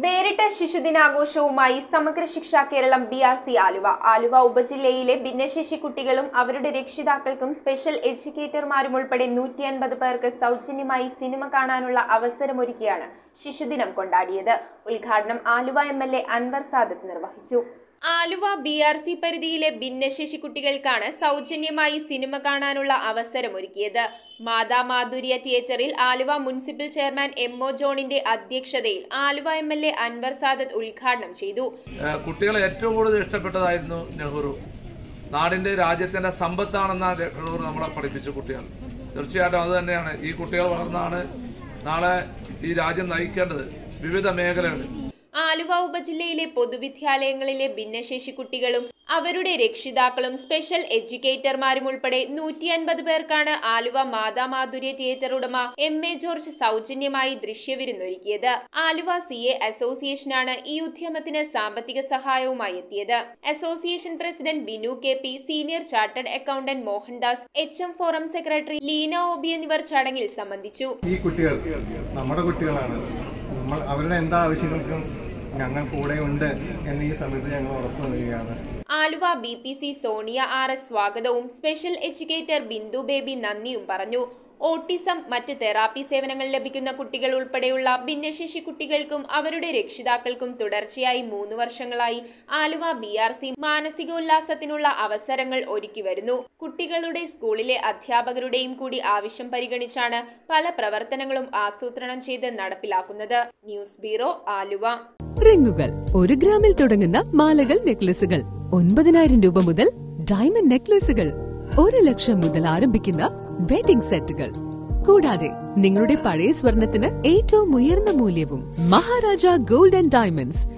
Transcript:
വേറിട്ട ശിശുദിനാഘോഷവുമായി Samagra Shiksha Keralam B R C Aluva Aluva ഉപജില്ലയിലെ ഭിന്നശേഷി കുട്ടികളും അവരുടെ രക്ഷിതാക്കൾക്കും സ്പെഷ്യൽ എഡ്യൂക്കേറ്റർമാരും ഉൾപ്പെടെ നൂറ്റി അൻപത് പേർക്ക് സൗജന്യമായി സിനിമ കാണാനുള്ള അവസരമൊരുക്കിയാണ് ശിശുദിനം കൊണ്ടാടിയത് ഉദ്ഘാടനം Aluva M L A Anwar Sadath നിർവഹിച്ചു ആലുവ ബി ആർ സി പരിധിയിലെ ഭിന്നശേഷി കുട്ടികൾക്കാണ് സൗജന്യമായി സിനിമ കാണാനുള്ള അവസരമൊരുക്കിയത് മാതാ മാധുര്യ തിയേറ്ററിൽ Aluva municipal chairman M O ജോണിന്റെ അധ്യക്ഷതയിൽ Aluva M L A Anwar Sadath ഉദ്ഘാടനം ചെയ്തു ഏഹ് കുട്ടികളെ ഏറ്റവും കൂടുതൽ ഇഷ്ടപ്പെട്ടതായിരുന്നു നെഹ്റു നാടിന്റെ രാജ്യത്തിന്റെ സമ്പത്താണെന്ന നെഹ്റു നമ്മളെ പഠിപ്പിച്ചു കുട്ടികൾ തീർച്ചയായിട്ടും അത് തന്നെയാണ് ഈ കുട്ടികൾ വളർന്നാണ് നാളെ ഈ രാജ്യം നയിക്കേണ്ടത് വിവിധ മേഖലകളിൽ ആലുവ ഉപജില്ലയിലെ പൊതുവിദ്യാലയങ്ങളിലെ ഭിന്നശേഷി കുട്ടികളും അവരുടെ രക്ഷിതാക്കളും സ്പെഷ്യൽ എഡ്യൂക്കേറ്റർമാരും ഉൾപ്പെടെ നൂറ്റി അൻപത് പേർക്കാണ് ആലുവ മാതാ മാധുര്യ തിയേറ്റർ ഉടമ എം എ ജോർജ് സൗജന്യമായി ദൃശ്യവിരുന്നൊരുക്കിയത് ആലുവ സി എ അസോസിയേഷനാണ് ഈ ഉദ്യമത്തിന് സാമ്പത്തിക സഹായവുമായി എത്തിയത് association president Binu K P senior chartered accountant Mohandas H M forum secretary Leena O B എന്നിവർ ചടങ്ങിൽ സംബന്ധിച്ചു ഈ കുട്ടികൾ നമ്മുടെ കുട്ടികളാണ് നമ്മൾ അവരുടെ എന്താ ആവശ്യങ്ങൾക്കും ഞങ്ങൾ കൂടെ ഉണ്ട് എന്ന് ഈ സമയത്ത് ഞങ്ങൾ ഉറപ്പു നൽകുകയാണ് Aluva B P C Sonia R S സ്വാഗതവും സ്പെഷ്യൽ എഡ്യൂക്കേറ്റർ ബിന്ദു ബേബി നന്ദിയും പറഞ്ഞു ഓട്ടിസം മറ്റ് തെറാപ്പി സേവനങ്ങൾ ലഭിക്കുന്ന കുട്ടികൾ ഉൾപ്പെടെയുള്ള ഭിന്നശേഷി കുട്ടികൾക്കും അവരുടെ രക്ഷിതാക്കൾക്കും തുടർച്ചയായി മൂന്ന് വർഷങ്ങളായി ആലുവ ബി ആർ സി മാനസികോല്ലാസത്തിനുള്ള അവസരങ്ങൾ ഒരുക്കി വരുന്നു കുട്ടികളുടെ സ്കൂളിലെ അധ്യാപകരുടെയും കൂടി ആവശ്യം പരിഗണിച്ചാണ് പല പ്രവർത്തനങ്ങളും ആസൂത്രണം ചെയ്ത് നടപ്പിലാക്കുന്നത് ന്യൂസ് ബ്യൂറോ ആലുവ റിങ്ങുകൾ ഒരു ഗ്രാമിൽ തുടങ്ങുന്ന മാലകൾ നെക്ലസുകൾ ഒൻപതിനായിരം രൂപ മുതൽ ഡയമണ്ട് നെക്ലസുകൾ ഒരു ലക്ഷം മുതൽ ആരംഭിക്കുന്ന വെഡിംഗ് സെറ്റുകൾ കൂടാതെ നിങ്ങളുടെ പഴയ സ്വർണത്തിന് ഏറ്റവും ഉയർന്ന മൂല്യവും മഹാരാജ ഗോൾഡ് ആൻഡ് ഡയമണ്ട്സ്